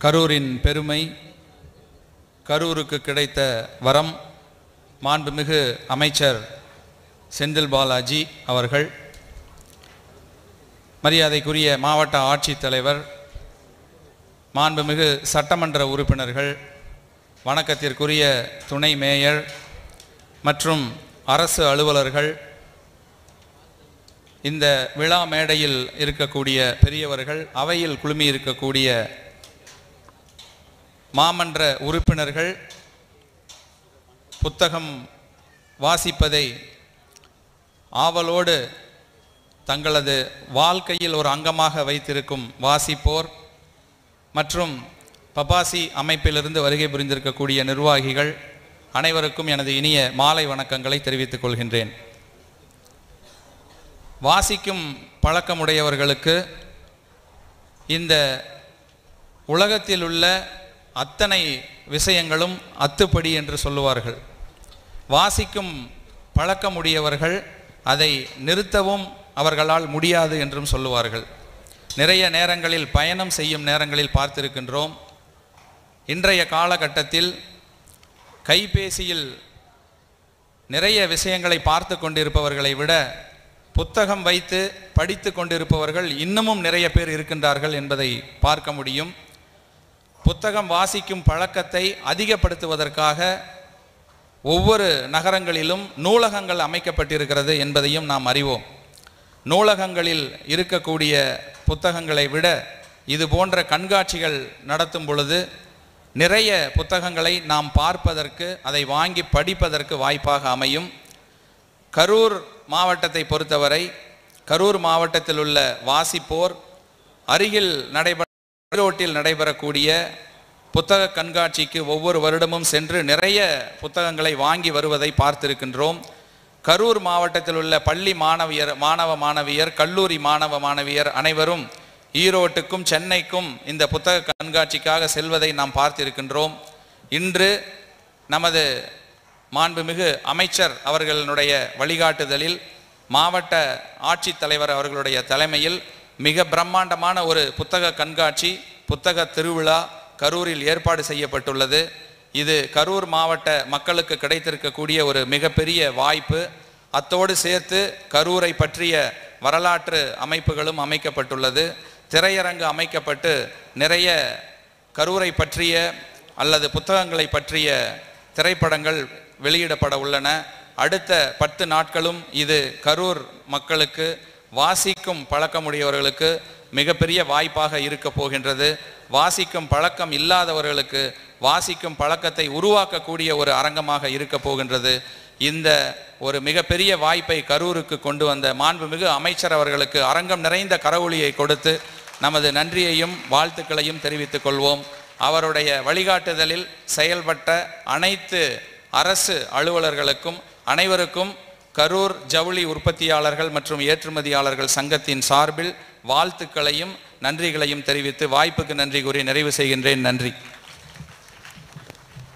கரூரின் பெருமை கரூருக்கு கிடைத்த வரம் மாண்புமிகு அமைச்சர் செந்தில் பாலாஜி அவர்கள் மரியாதைக்குரிய மாவட்ட ஆட்சித்தலைவர் மாண்புமிகு சட்டமன்ற உறுப்பினர்கள் வணக்கத்திற்குரிய துணை மேயர் மற்றும் அரசு அலுவலர்கள் இந்த விழா மேடையில் இருக்கக்கூடிய பெரியவர்கள் அவையில் குழுமி இருக்கக்கூடிய மாமன்ற உறுப்பினர்கள் புத்தகம் வாசிப்பதை ஆவலோடு தங்களது வாழ்க்கையில் ஒரு அங்கமாக வைத்திருக்கும் வாசிப்போர் மற்றும் பபாசி அமைப்பிலிருந்து வருகை புரிந்திருக்கக்கூடிய நிர்வாகிகள் அனைவருக்கும் எனது இனிய மாலை வணக்கங்களை தெரிவித்துக் கொள்கின்றேன் வாசிக்கும் பழக்கமுடையவர்களுக்கு இந்த உலகத்தில் உள்ள அத்தனை விஷயங்களும் அத்துப்படி என்று சொல்லுவார்கள் வாசிக்கும் பழக்கமுடையவர்கள் அதை நிறுத்தவும் அவர்களால் முடியாது என்றும் சொல்லுவார்கள் நிறைய நேரங்களில் பயணம் செய்யும் நேரங்களில் பார்த்திருக்கின்றோம் இன்றைய காலகட்டத்தில் கைபேசியில் நிறைய விஷயங்களை பார்த்து கொண்டிருப்பவர்களை விட புத்தகம் வைத்து படித்து கொண்டிருப்பவர்கள் இன்னமும் நிறைய பேர் இருக்கின்றார்கள் என்பதை பார்க்க முடியும் புத்தகம் வாசிக்கும் பழக்கத்தை அதிகப்படுத்துவதற்காக ஒவ்வொரு நகரங்களிலும் நூலகங்கள் அமைக்கப்பட்டிருக்கிறது என்பதையும் நாம் அறிவோம் நூலகங்களில் இருக்கக்கூடிய புத்தகங்களை விட இது போன்ற கண்காட்சிகள் நடத்தும் பொழுது நிறைய புத்தகங்களை நாம் பார்ப்பதற்கு அதை வாங்கி படிப்பதற்கு வாய்ப்பாக அமையும் கரூர் மாவட்டத்தை பொறுத்தவரை கரூர் மாவட்டத்தில் உள்ள வாசிப்போர் அருகில் நடைபெற ஈரோட்டில் நடைபெறக்கூடிய புத்தக கண்காட்சிக்கு ஒவ்வொரு வருடமும் சென்று நிறைய புத்தகங்களை வாங்கி வருவதை பார்த்திருக்கின்றோம் கரூர் மாவட்டத்தில் உள்ள பள்ளி மாணவியர் மாணவ மாணவியர் கல்லூரி மாணவ மாணவியர் அனைவரும் ஈரோட்டுக்கும் சென்னைக்கும் இந்த புத்தக கண்காட்சிக்காக செல்வதை நாம் பார்த்திருக்கின்றோம் இன்று நமது மாண்புமிகு அமைச்சர் அவர்களுடைய வழிகாட்டுதலில் மாவட்ட ஆட்சித்தலைவர் அவர்களுடைய தலைமையில் மிக பிரம்மாண்டமான ஒரு புத்தக கண்காட்சி புத்தக திருவிழா கரூரில் ஏற்பாடு செய்யப்பட்டுள்ளது இது கரூர் மாவட்ட மக்களுக்கு கிடைத்திருக்கக்கூடிய ஒரு மிகப்பெரிய வாய்ப்பு அத்தோடு சேர்த்து கரூரை பற்றிய வரலாற்று அமைப்புகளும் அமைக்கப்பட்டுள்ளது திரையரங்கு அமைக்கப்பட்டு நிறைய கரூரை பற்றிய அல்லது புத்தகங்களை பற்றிய திரைப்படங்கள் வெளியிடப்பட உள்ளன அடுத்த பத்து நாட்களும் இது கரூர் மக்களுக்கு வாசிக்கும் பழக்கமுடையவர்களுக்கு மிகப்பெரிய வாய்ப்பாக இருக்க போகின்றது வாசிக்கும் பழக்கம் இல்லாதவர்களுக்கு வாசிக்கும் பழக்கத்தை உருவாக்கக்கூடிய ஒரு அரங்கமாக இருக்க போகின்றது இந்த ஒரு மிகப்பெரிய வாய்ப்பை கரூருக்கு கொண்டு வந்த மாண்புமிகு அமைச்சர் அவர்களுக்கு அரங்கம் நிறைந்த கரவொலியை கொடுத்து நமது நன்றியையும் வாழ்த்துக்களையும் தெரிவித்துக் கொள்வோம் அவருடைய வழிகாட்டுதலில் செயல்பட்ட அனைத்து அரசு அலுவலர்களுக்கும் அனைவருக்கும் கரூர் ஜவுளி உற்பத்தியாளர்கள் மற்றும் ஏற்றுமதியாளர்கள் சங்கத்தின் சார்பில் வாழ்த்துக்களையும் நன்றிகளையும் தெரிவித்து வாய்ப்புக்கு நன்றி கூறி நிறைவு செய்கின்றேன் நன்றி